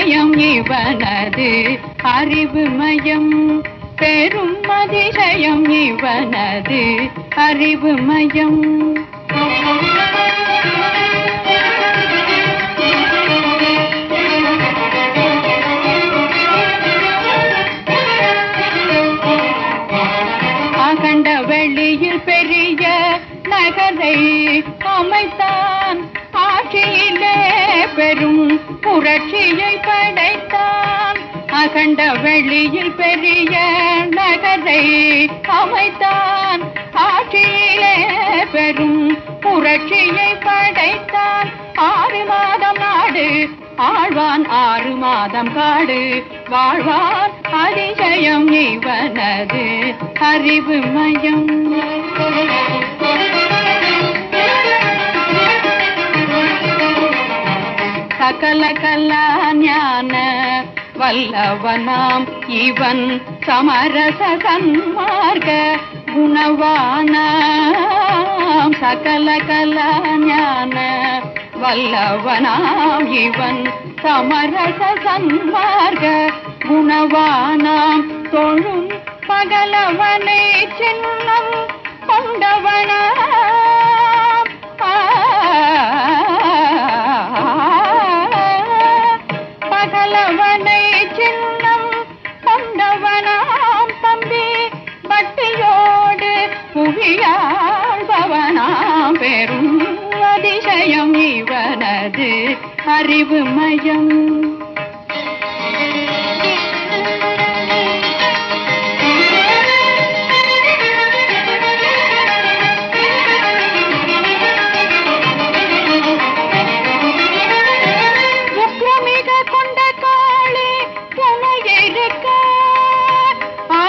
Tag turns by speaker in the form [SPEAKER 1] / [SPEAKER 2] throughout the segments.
[SPEAKER 1] அதிசயம் இவனது அறிவு மயம் பெரும் அதிசயம் இவனது அறிவு மயம் அகண்ட வெளியில் பெரிய நகரை அமைத்தான் ஆட்சியிலே பெரும் புரட்சியை படைத்தான் அகண்ட வெளியில் பெரிய நகரை அமைத்தான் ஆட்சியிலே பெரும் புரட்சியை படைத்தான் ஆறு மாதம் நாடு ஆழ்வான் ஆறு மாதம் காடு வாழ்வான் அதிசயம் இவனது அறிவு மயம் சகல கலா ஞான வல்லவனாம் இவன் சமரச சன்மார்க்க குணவானாம் சகல கலா ஞான வல்லவனாம் இவன் சமரச சன்மார்க்க குணவானாம் தொழும் பகலவனை சின்னம் கொண்டவனாம் ஆ, பகலவனை சின்னம் கொண்டவனாம் தம்பி பட்டியோடு புவியாழ்பவனாம் பெரும் அதிசயம் இவனது அறிவு மயம் உக்ரமிக கொண்ட காளி துணை இருக்க ஆ,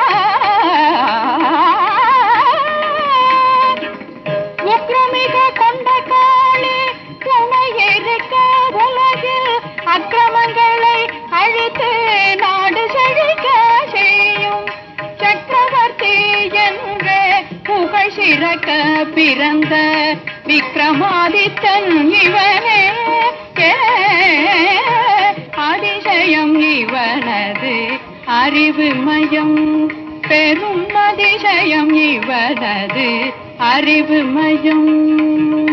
[SPEAKER 1] உக்ரமிக கொண்ட காளி துணை இருக்க உலகில் அக்கிரமங்களை அழித்து நாடு செழிக்க செய்யும் சக்கரவர்த்தி என்ற புகழ் சிறக்க பிறந்த விக்ரமாதித்தன் இவனே ஏ, அதிசயம் இவனது அறிவு மயம் பெரும் அதிசயம் இவனது அறிவு மயம்